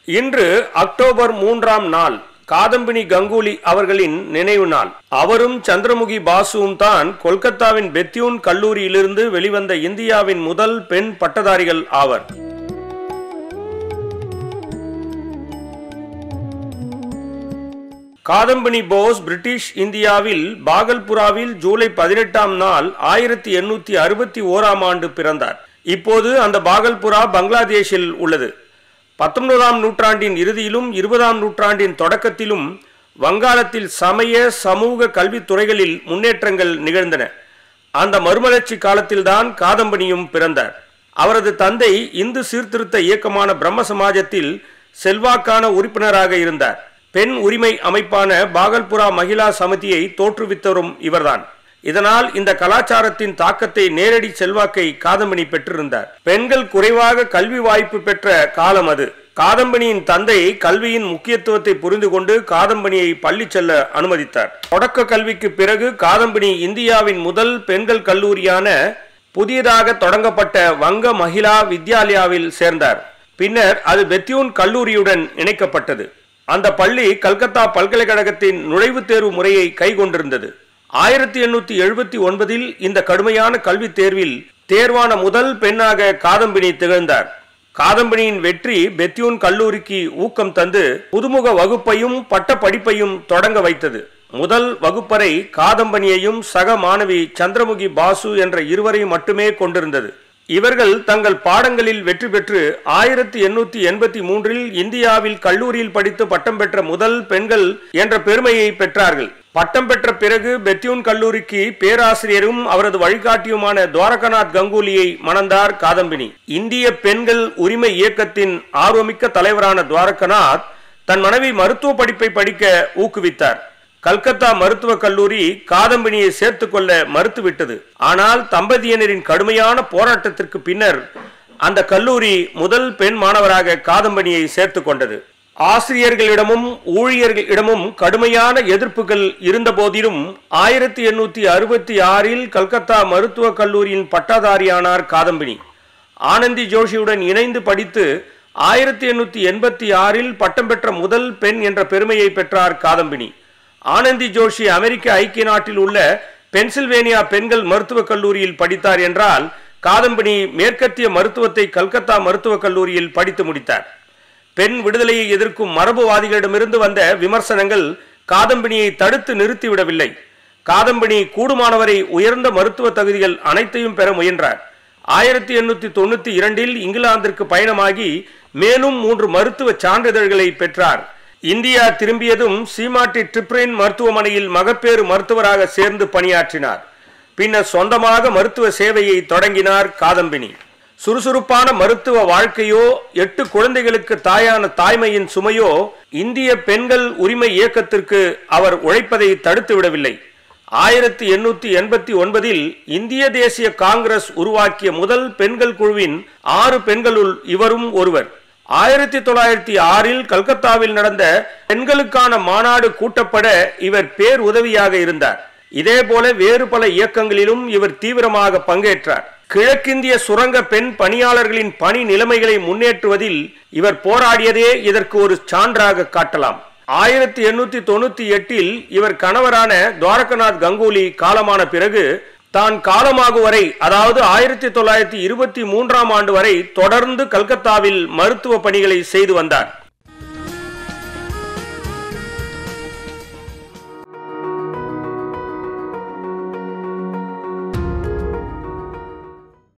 இன்று அக்டோபர் மூன்றாம் நாள் காதம்பினி கங்குலி அவர்களின் நினைவு நாள் அவரும் சந்திரமுகி பாசுவும் தான் கொல்கத்தாவின் பெத்யூன் கல்லூரியிலிருந்து வெளிவந்த இந்தியாவின் முதல் பெண் பட்டதாரிகள் ஆவர் காதம்பினி போஸ் பிரிட்டிஷ் இந்தியாவில் பாகல்புராவில் ஜூலை பதினெட்டாம் நாள் ஆயிரத்தி எண்ணூத்தி அறுபத்தி ஓராம் ஆண்டு பிறந்தார் இப்போது அந்த பாகல்புரா பங்களாதேஷில் உள்ளது பத்தொன்பதாம் நூற்றாண்டின் இறுதியிலும் இருபதாம் நூற்றாண்டின் தொடக்கத்திலும் வங்காளத்தில் சமய சமூக கல்வித் துறைகளில் முன்னேற்றங்கள் நிகழ்ந்தன அந்த மறுமலர்ச்சி காலத்தில்தான் காதம்பனியும் பிறந்தார் அவரது தந்தை இந்து சீர்திருத்த இயக்கமான பிரம்ம சமாஜத்தில் செல்வாக்கான உறுப்பினராக இருந்தார் பெண் உரிமை அமைப்பான பாகல்புரா மகிழா சமிதியை தோற்றுவித்தவரும் இவர்தான் இதனால் இந்த கலாச்சாரத்தின் தாக்கத்தை நேரடி செல்வாக்கை காதம்பனி பெற்றிருந்தார் பெண்கள் குறைவாக கல்வி வாய்ப்பு பெற்ற காலம் அது காதம்பனியின் தந்தை கல்வியின் முக்கியத்துவத்தை புரிந்து கொண்டு காதம்பனியை பள்ளி செல்ல அனுமதித்தார் தொடக்க கல்விக்கு பிறகு காதம்பனி இந்தியாவின் முதல் பெண்கள் கல்லூரியான புதியதாக தொடங்கப்பட்ட வங்க மகிழா வித்யாலயாவில் சேர்ந்தார் பின்னர் அது பெத்யூன் கல்லூரியுடன் இணைக்கப்பட்டது அந்த பள்ளி கல்கத்தா பல்கலைக்கழகத்தின் நுழைவுத் தேர்வு முறையை கைக்கொண்டிருந்தது ஆயிரத்தி எண்ணூத்தி எழுபத்தி ஒன்பதில் இந்த கடுமையான கல்வித் தேர்வில் தேர்வான முதல் பெண்ணாக காதம்பினி திகழ்ந்தார் காதம்பினியின் வெற்றி பெத்யூன் கல்லூரிக்கு ஊக்கம் தந்து புதுமுக வகுப்பையும் பட்ட படிப்பையும் தொடங்க வைத்தது முதல் வகுப்பறை காதம்பனியையும் சக மாணவி சந்திரமுகி பாசு என்ற இருவரையும் மட்டுமே கொண்டிருந்தது இவர்கள் தங்கள் பாடங்களில் வெற்றி பெற்று ஆயிரத்தி எண்ணூத்தி எண்பத்தி மூன்றில் இந்தியாவில் கல்லூரியில் படித்து பட்டம் பெற்ற முதல் பெண்கள் என்ற பெருமையை பெற்றார்கள் பட்டம் பெற்ற பிறகு பெத்யூன் கல்லூரிக்கு பேராசிரியரும் அவரது வழிகாட்டியுமான துவாரகநாத் கங்குலியை மணந்தார் காதம்பினி இந்திய பெண்கள் உரிமை இயக்கத்தின் ஆர்வமிக்க தலைவரான துவாரகநாத் தன் மனைவி மருத்துவ படிப்பை படிக்க ஊக்குவித்தார் கல்கத்தா மருத்துவக் கல்லூரி காதம்பினியை சேர்த்துக் கொள்ள மறுத்துவிட்டது ஆனால் தம்பதியினரின் கடுமையான போராட்டத்திற்கு பின்னர் அந்த கல்லூரி முதல் பெண் மாணவராக காதம்பனியை சேர்த்துக் கொண்டது ஆசிரியர்களிடமும் ஊழியர்களிடமும் கடுமையான எதிர்ப்புகள் இருந்த போதிலும் ஆயிரத்தி எண்ணூத்தி அறுபத்தி ஆறில் கல்கத்தா மருத்துவக் கல்லூரியின் பட்டாதாரியானார் காதம்பினி ஆனந்தி ஜோஷியுடன் இணைந்து படித்து ஆயிரத்தி எண்ணூத்தி எண்பத்தி ஆறில் பட்டம் பெற்ற முதல் பெண் என்ற பெருமையை பெற்றார் காதம்பினி ஆனந்தி ஜோஷி அமெரிக்க ஐக்கிய நாட்டில் உள்ள பென்சில்வேனியா பெண்கள் மருத்துவக் கல்லூரியில் படித்தார் என்றால் காதம்பினி மேற்கத்திய மருத்துவத்தை கல்கத்தா மருத்துவக் கல்லூரியில் படித்து முடித்தார் பெண் விடுதலையை எதிர்க்கும் மரபுவாதிகளிடமிருந்து வந்த விமர்சனங்கள் காதம்பினியை தடுத்து நிறுத்திவிடவில்லை காதம்பினி கூடுமானவரை உயர்ந்த மருத்துவ தகுதிகள் அனைத்தையும் பெற முயன்றார் ஆயிரத்தி எண்ணூத்தி தொண்ணூத்தி இரண்டில் இங்கிலாந்திற்கு பயணமாகி மேலும் மூன்று மருத்துவ சான்றிதழ்களை பெற்றார் இந்தியா திரும்பியதும் சீமாட்டி ட்ரிப்ரின் மருத்துவமனையில் மகப்பேறு மருத்துவராக சேர்ந்து பணியாற்றினார் பின்னர் சொந்தமாக மருத்துவ சேவையை தொடங்கினார் காதம்பினி சுறுசுறுப்பான மருத்துவ வாழ்க்கையோ எட்டு குழந்தைகளுக்கு தாயான தாய்மையின் சுமையோ இந்திய பெண்கள் உரிமை இயக்கத்திற்கு அவர் உழைப்பதை தடுத்து விடவில்லை ஆயிரத்தி எண்ணூத்தி எண்பத்தி ஒன்பதில் இந்திய தேசிய காங்கிரஸ் உருவாக்கிய முதல் பெண்கள் குழுவின் ஆறு பெண்களுள் இவரும் ஒருவர் ஆயிரத்தி தொள்ளாயிரத்தி ஆறில் கல்கத்தாவில் நடந்த பெண்களுக்கான மாநாடு கூட்டப்பட இவர் பேர் உதவியாக இருந்தார் இதேபோல வேறு பல இயக்கங்களிலும் இவர் தீவிரமாக பங்கேற்றார் கிழக்கிந்திய சுரங்க பெண் பணியாளர்களின் பணி நிலைமைகளை முன்னேற்றுவதில் இவர் போராடியதே இதற்கு ஒரு சான்றாக காட்டலாம் ஆயிரத்தி எண்ணூத்தி தொண்ணூத்தி எட்டில் இவர் கணவரான துவாரகநாத் கங்குலி காலமான பிறகு தான் காலமாகும் வரை அதாவது ஆயிரத்தி தொள்ளாயிரத்தி இருபத்தி மூன்றாம் ஆண்டு வரை தொடர்ந்து கல்கத்தாவில் மருத்துவ பணிகளை செய்து வந்தார்